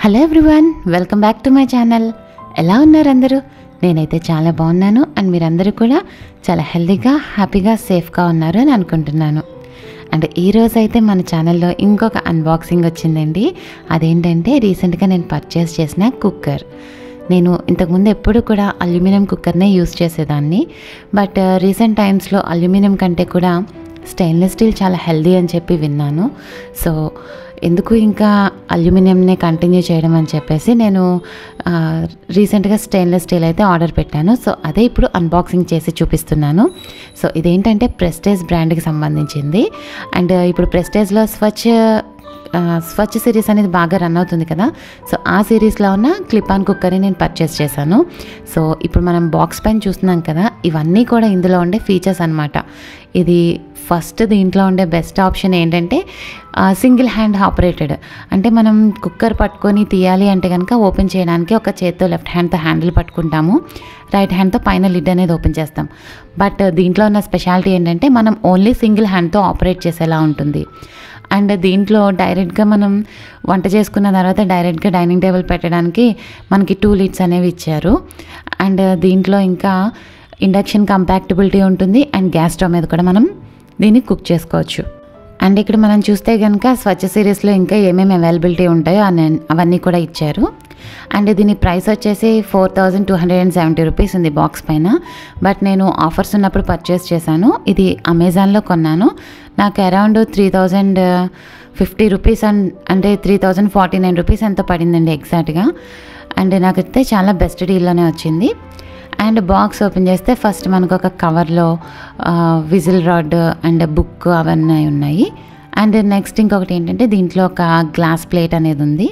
hello everyone welcome back to my channel ఎలా ఉన్నారు అందరూ నేనైతే చాలా బాగున్నాను అండ్ మీరందరూ కూడా చాలా హెల్తీగా హ్యాపీగా సేఫ్గా ఉన్నారు అని అనుకుంటున్నాను అండ్ ఈరోజు అయితే మన ఛానల్లో ఇంకొక అన్బాక్సింగ్ వచ్చిందండి అదేంటంటే రీసెంట్గా నేను పర్చేస్ చేసిన కుక్కర్ నేను ఇంతకుముందు ఎప్పుడు కూడా అల్యూమినియం కుక్కర్నే యూస్ చేసేదాన్ని బట్ రీసెంట్ టైమ్స్లో అల్యూమినియం కంటే కూడా స్టెయిన్లెస్ స్టీల్ చాలా హెల్దీ అని చెప్పి విన్నాను సో ఎందుకు ఇంకా అల్యూమినియంనే కంటిన్యూ చేయడం అని చెప్పేసి నేను ఆ, రీసెంట్గా స్టెయిన్లెస్ స్టీల్ అయితే ఆర్డర్ పెట్టాను సో అదే ఇప్పుడు అన్బాక్సింగ్ చేసి చూపిస్తున్నాను సో ఇదేంటంటే ప్రెస్టేజ్ బ్రాండ్కి సంబంధించింది అండ్ ఇప్పుడు ప్రెస్టేజ్లో స్వచ్ఛ ఆ, స్వచ్ఛ సిరీస్ అనేది బాగా రన్ అవుతుంది కదా సో ఆ సిరీస్లో ఉన్న క్లిప్ ఆన్ కుక్కర్ని నేను పర్చేస్ చేశాను సో ఇప్పుడు మనం బాక్స్ పైన చూస్తున్నాం కదా ఇవన్నీ కూడా ఇందులో ఉండే ఫీచర్స్ అనమాట ఇది ఫస్ట్ దీంట్లో ఉండే బెస్ట్ ఆప్షన్ ఏంటంటే సింగిల్ హ్యాండ్ ఆపరేటెడ్ అంటే మనం కుక్కర్ పట్టుకొని తీయాలి అంటే కనుక ఓపెన్ చేయడానికి ఒక చేత్తో లెఫ్ట్ హ్యాండ్తో హ్యాండిల్ పట్టుకుంటాము రైట్ హ్యాండ్తో పైన లిడ్ అనేది ఓపెన్ చేస్తాం బట్ దీంట్లో ఉన్న స్పెషాలిటీ ఏంటంటే మనం ఓన్లీ సింగిల్ హ్యాండ్తో ఆపరేట్ చేసేలా ఉంటుంది అండ్ దీంట్లో డైరెక్ట్గా మనం వంట చేసుకున్న తర్వాత డైరెక్ట్గా డైనింగ్ టేబుల్ పెట్టడానికి మనకి టూ లిడ్స్ అనేవి ఇచ్చారు అండ్ దీంట్లో ఇంకా ఇండక్షన్ కంపాక్టబిలిటీ ఉంటుంది అండ్ గ్యాస్ స్టవ్ మీద కూడా మనం దీన్ని కుక్ చేసుకోవచ్చు అండ్ ఇక్కడ మనం చూస్తే కనుక స్వచ్ఛ సిరీస్లో ఇంకా ఏమేమి అవైలబిలిటీ ఉంటాయో అన్ని- అవన్నీ కూడా ఇచ్చారు అండ్ దీని ప్రైస్ వచ్చేసి four thousand two hundred and seventy rupees ఉంది బాక్స్ పైన బట్ నేను ఆఫర్స్ ఉన్నప్పుడు పర్చేస్ చేశాను ఇది అమెజాన్లో కొన్నాను నాకు around three thousand fifty rupees and అంటే three thousand forty nine rupees ఎంత పడిందండి ఎగ్జాక్ట్గా అండ్ నాకైతే చాలా బెస్ట్ డీల్లోనే వచ్చింది అండ్ బాక్స్ ఓపెన్ చేస్తే ఫస్ట్ మనకు ఒక కవర్లో విజిల్ రాడ్ అండ్ బుక్ అవన్నీ ఉన్నాయి అండ్ నెక్స్ట్ ఇంకొకటి ఏంటంటే దీంట్లో ఒక గ్లాస్ ప్లేట్ అనేది ఉంది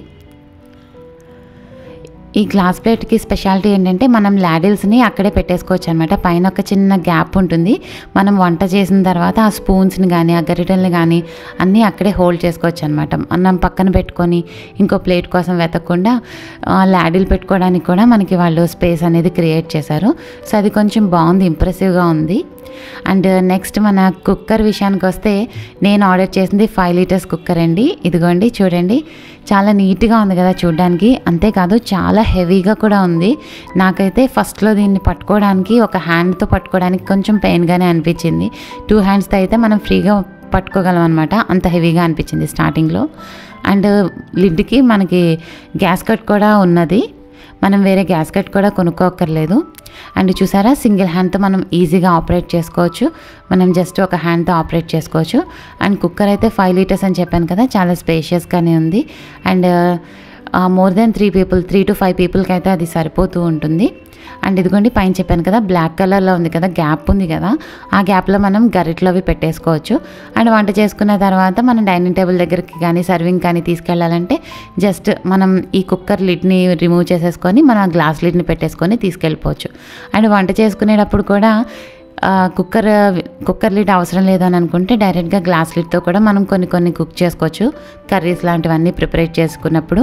ఈ గ్లాస్ ప్లేట్కి స్పెషాలిటీ ఏంటంటే మనం లాడిల్స్ని అక్కడే పెట్టేసుకోవచ్చు అనమాట పైన ఒక చిన్న గ్యాప్ ఉంటుంది మనం వంట చేసిన తర్వాత ఆ స్పూన్స్ని కానీ ఆ గరిటెల్ని కానీ అన్నీ అక్కడే హోల్డ్ చేసుకోవచ్చు అనమాట మనం పక్కన పెట్టుకొని ఇంకో ప్లేట్ కోసం వెతకకుండా లాడిల్ పెట్టుకోవడానికి కూడా మనకి వాళ్ళు స్పేస్ అనేది క్రియేట్ చేశారు సో అది కొంచెం బాగుంది ఇంప్రెసివ్గా ఉంది అండ్ నెక్స్ట్ మన కుక్కర్ విషయానికి వస్తే నేను ఆర్డర్ చేసింది ఫైవ్ లీటర్స్ కుక్కర్ అండి ఇదిగోండి చూడండి చాలా నీట్గా ఉంది కదా చూడడానికి అంతేకాదు చాలా హెవీగా కూడా ఉంది నాకైతే ఫస్ట్లో దీన్ని పట్టుకోవడానికి ఒక హ్యాండ్తో పట్టుకోవడానికి కొంచెం పెయిన్గానే అనిపించింది టూ హ్యాండ్స్తో అయితే మనం ఫ్రీగా పట్టుకోగలం అనమాట అంత హెవీగా అనిపించింది స్టార్టింగ్లో అండ్ లిడ్కి మనకి గ్యాస్ కట్ కూడా ఉన్నది మనం వేరే గ్యాస్ కట్ కూడా కొనుక్కోక్కర్లేదు అండ్ చూసారా సింగిల్ హ్యాండ్తో మనం ఈజీగా ఆపరేట్ చేసుకోవచ్చు మనం జస్ట్ ఒక హ్యాండ్తో ఆపరేట్ చేసుకోవచ్చు అండ్ కుక్కర్ అయితే ఫైవ్ లీటర్స్ అని చెప్పాను కదా చాలా స్పేషియస్గానే ఉంది and more than three people three to five పీపుల్కి అయితే అది సరిపోతూ ఉంటుంది అండ్ ఇదిగోండి పైన చెప్పాను కదా బ్లాక్ కలర్లో ఉంది కదా గ్యాప్ ఉంది కదా ఆ గ్యాప్లో మనం గరిట్లో అవి పెట్టేసుకోవచ్చు అండ్ వంట చేసుకున్న తర్వాత మనం డైనింగ్ టేబుల్ దగ్గరికి కానీ సర్వింగ్ కానీ తీసుకెళ్ళాలంటే జస్ట్ మనం ఈ కుక్కర్ లిడ్ని రిమూవ్ చేసేసుకొని మనం ఆ గ్లాస్ లిడ్ని పెట్టేసుకొని తీసుకెళ్ళిపోవచ్చు అండ్ వంట చేసుకునేటప్పుడు కూడా ఆ, కుక్కర్ కుక్కర్ లిడ్ అవసరం లేదు అని అనుకుంటే డైరెక్ట్గా గ్లాస్ లిడ్తో కూడా మనం కొన్ని కొన్ని కుక్ చేసుకోవచ్చు కర్రీస్ లాంటివన్నీ ప్రిపరేట్ చేసుకున్నప్పుడు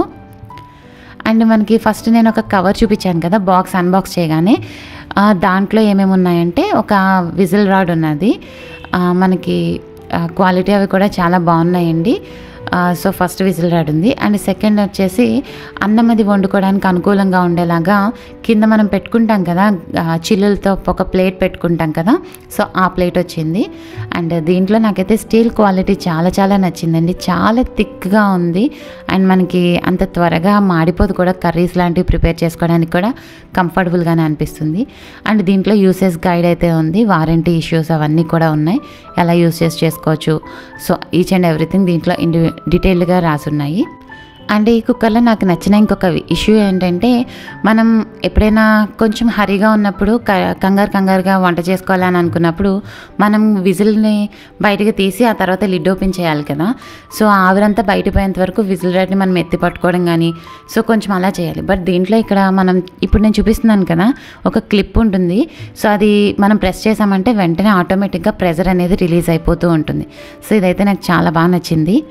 అండ్ మనకి ఫస్ట్ నేను ఒక కవర్ చూపించాను కదా బాక్స్ అన్బాక్స్ చేయగానే ఆ, దాంట్లో ఏమేమి ఉన్నాయంటే ఒక విజిల్ రాడ్ ఉన్నది ఆ, మనకి క్వాలిటీ అవి కూడా చాలా బాగున్నాయండి ఆ, సో ఫస్ట్ విజిల్ రాడ్ ఉంది అండ్ సెకండ్ వచ్చేసి అన్నం అది వండుకోవడానికి అనుకూలంగా ఉండేలాగా కింద మనం పెట్టుకుంటాం కదా ఆ, చిల్లులతో ఒక ప్లేట్ పెట్టుకుంటాం కదా సో ఆ ప్లేట్ వచ్చింది అండ్ దీంట్లో నాకైతే స్టీల్ క్వాలిటీ చాలా చాలా నచ్చిందండి చాలా థిక్గా ఉంది అండ్ మనకి అంత త్వరగా మాడిపోదు కూడా కర్రీస్ లాంటివి ప్రిపేర్ చేసుకోవడానికి కూడా కంఫర్టబుల్గానే అనిపిస్తుంది అండ్ దీంట్లో యూసేజ్ గైడ్ అయితే ఉంది వారంటీ ఇష్యూస్ అవన్నీ కూడా ఉన్నాయి ఎలా యూస్ చేసి చేసుకోవచ్చు సో ఈచ్ అండ్ ఎవ్రీథింగ్ దీంట్లో ఇండి డీటెయిల్డ్గా రాసున్నాయి అండ్ ఈ కుక్కర్లో నాకు నచ్చిన ఇంకొక ఇష్యూ ఏంటంటే మనం ఎప్పుడైనా కొంచెం హరిగా ఉన్నప్పుడు క- కంగారు కంగారుగా వంట చేసుకోవాలని అనుకున్నప్పుడు మనం విజిల్ని బయటకు తీసి ఆ తర్వాత లిడ్ ఓపెన్ చేయాలి కదా సో ఆ ఆవిరంతా బయటపోయేంత వరకు విజిల్ రాడ్ని మనం ఎత్తి పట్టుకోవడం కానీ సో కొంచెం అలా చేయాలి బట్ దీంట్లో ఇక్కడ మనం ఇప్పుడు నేను చూపిస్తున్నాను కదా ఒక క్లిప్ ఉంటుంది సో అది మనం ప్రెస్ చేసామంటే వెంటనే ఆటోమేటిక్గా ప్రెజర్ అనేది రిలీజ్ అయిపోతూ ఉంటుంది సో ఇదైతే నాకు చాలా బాగా నచ్చింది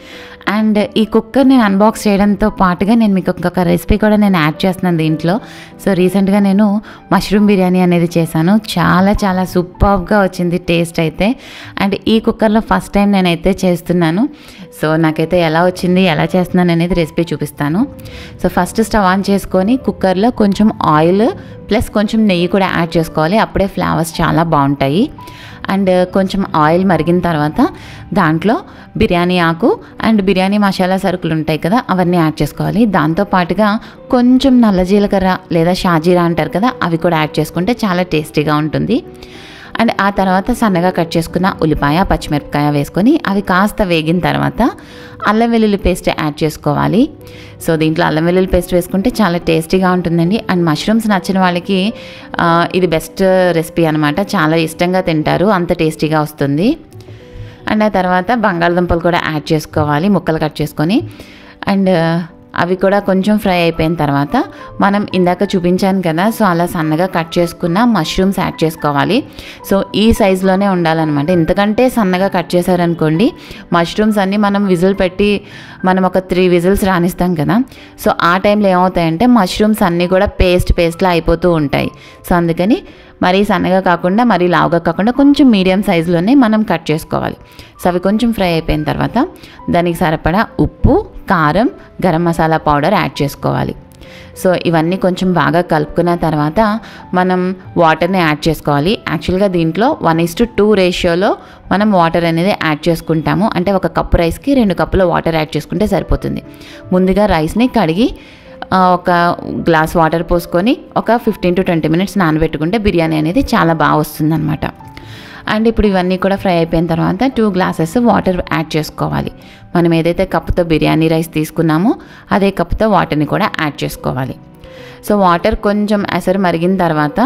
అండ్ ఈ కుక్కర్ నేను అన్బాక్స్ చేయడంతో పాటుగా నేను మీకు ఇంకొక రెసిపీ కూడా నేను యాడ్ చేస్తున్నాను దీంట్లో సో రీసెంట్గా నేను మష్రూమ్ బిర్యానీ అనేది చేశాను చాలా చాలా సూపర్గా వచ్చింది టేస్ట్ అయితే అండ్ ఈ కుక్కర్లో ఫస్ట్ టైం నేనైతే చేస్తున్నాను సో నాకైతే ఎలా వచ్చింది ఎలా చేస్తున్నాను అనేది రెసిపీ చూపిస్తాను సో ఫస్ట్ స్టవ్ ఆన్ చేసుకొని కుక్కర్లో కొంచెం ఆయిల్ ప్లస్ కొంచెం నెయ్యి కూడా యాడ్ చేసుకోవాలి అప్పుడే ఫ్లేవర్స్ చాలా బాగుంటాయి అండ్ కొంచెం ఆయిల్ మరిగిన తర్వాత దాంట్లో బిర్యానీ ఆకు అండ్ బిర్యానీ మసాలా సరుకులు ఉంటాయి కదా అవన్నీ యాడ్ చేసుకోవాలి దాంతో పాటుగా కొంచెం నల్ల జీలకర్ర లేదా షాజీరా అంటారు కదా అవి కూడా యాడ్ చేసుకుంటే చాలా టేస్టీగా ఉంటుంది అండ్ ఆ తర్వాత సన్నగా కట్ చేసుకున్న ఉల్లిపాయ పచ్చిమిరపకాయ వేసుకొని అవి కాస్త వేగిన తర్వాత అల్లం వెల్లుల్లి పేస్ట్ యాడ్ చేసుకోవాలి సో దీంట్లో అల్లం వెల్లుల్లి పేస్ట్ వేసుకుంటే చాలా టేస్టీగా ఉంటుందండి అండ్ మష్రూమ్స్ నచ్చిన వాళ్ళకి ఆ, ఇది బెస్ట్ రెసిపీ అనమాట చాలా ఇష్టంగా తింటారు అంత టేస్టీగా వస్తుంది అండ్ ఆ తర్వాత బంగాళదుంపలు కూడా యాడ్ చేసుకోవాలి ముక్కలు కట్ చేసుకొని అండ్ అవి కూడా కొంచెం ఫ్రై అయిపోయిన తర్వాత మనం ఇందాక చూపించాను కదా సో అలా సన్నగా కట్ చేసుకున్న మష్రూమ్స్ యాడ్ చేసుకోవాలి సో ఈ సైజులోనే ఉండాలన్నమాట ఎందుకంటే సన్నగా కట్ చేశారనుకోండి మష్రూమ్స్ అన్నీ మనం విజిల్ పెట్టి మనం ఒక త్రీ విజిల్స్ రానిస్తాం కదా సో ఆ టైంలో ఏమవుతాయంటే మష్రూమ్స్ అన్నీ కూడా పేస్ట్ పేస్ట్లా అయిపోతూ ఉంటాయి సో అందుకని మరీ సన్నగా కాకుండా మరీ లావుగా కాకుండా కొంచెం మీడియం సైజులోనే మనం కట్ చేసుకోవాలి సో అవి కొంచెం ఫ్రై అయిపోయిన తర్వాత దానికి సరిపడా ఉప్పు కారం గరం మసాలా పౌడర్ యాడ్ చేసుకోవాలి సో ఇవన్నీ కొంచెం బాగా కలుపుకున్న తర్వాత మనం వాటర్ని యాడ్ చేసుకోవాలి యాక్చువల్గా దీంట్లో వన్ ఇస్ టు టూ రేషియోలో మనం వాటర్ అనేది యాడ్ చేసుకుంటాము అంటే ఒక కప్పు రైస్కి రెండు కప్పుల వాటర్ యాడ్ చేసుకుంటే సరిపోతుంది ముందుగా రైస్ని కడిగి ఆ, ఒక గ్లాస్ వాటర్ పోసుకొని ఒక ఫిఫ్టీన్ టు ట్వంటీ మినిట్స్ నానబెట్టుకుంటే బిర్యానీ అనేది చాలా బాగా వస్తుందన్నమాట అండ్ ఇప్పుడు ఇవన్నీ కూడా ఫ్రై అయిపోయిన తర్వాత టూ గ్లాసెస్ వాటర్ యాడ్ చేసుకోవాలి మనం ఏదైతే కప్పుతో బిర్యానీ రైస్ తీసుకున్నామో అదే కప్పుతో వాటర్ని కూడా యాడ్ చేసుకోవాలి సో వాటర్ కొంచెం ఎసరు మరిగిన తర్వాత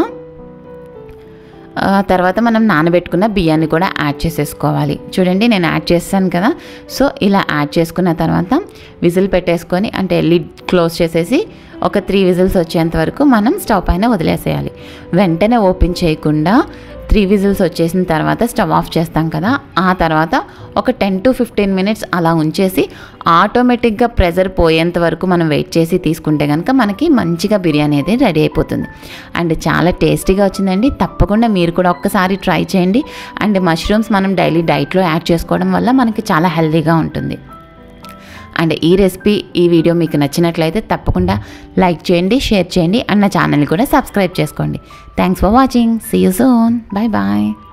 ఆ తర్వాత మనం నానబెట్టుకున్న బియ్యాన్ని కూడా యాడ్ చేసేసుకోవాలి చూడండి నేను యాడ్ చేస్తాను కదా సో ఇలా యాడ్ చేసుకున్న తర్వాత విజిల్ పెట్టేసుకొని అంటే లిడ్ క్లోజ్ చేసేసి ఒక త్రీ విజిల్స్ వచ్చేంత వరకు మనం స్టవ్ పైన వదిలేసేయాలి వెంటనే ఓపెన్ చేయకుండా త్రీ విజిల్స్ వచ్చేసిన తర్వాత స్టవ్ ఆఫ్ చేస్తాం కదా ఆ తర్వాత ఒక టెన్ టు ఫిఫ్టీన్ మినిట్స్ అలా ఉంచేసి ఆటోమేటిక్గా ప్రెజర్ పోయేంత వరకు మనం వెయిట్ చేసి తీసుకుంటే కనుక మనకి మంచిగా బిర్యానీ అనేది రెడీ అయిపోతుంది అండ్ చాలా టేస్టీగా వచ్చిందండి తప్పకుండా మీరు కూడా ఒక్కసారి ట్రై చేయండి అండ్ మష్రూమ్స్ మనం డైలీ డైట్లో యాడ్ చేసుకోవడం వల్ల మనకి చాలా హెల్తీగా ఉంటుంది అండ్ ఈ రెసిపీ ఈ వీడియో మీకు నచ్చినట్లయితే తప్పకుండా లైక్ చేయండి షేర్ చేయండి అండ్ నా ఛానల్ని కూడా సబ్స్క్రైబ్ చేసుకోండి thanks for watching see you soon bye bye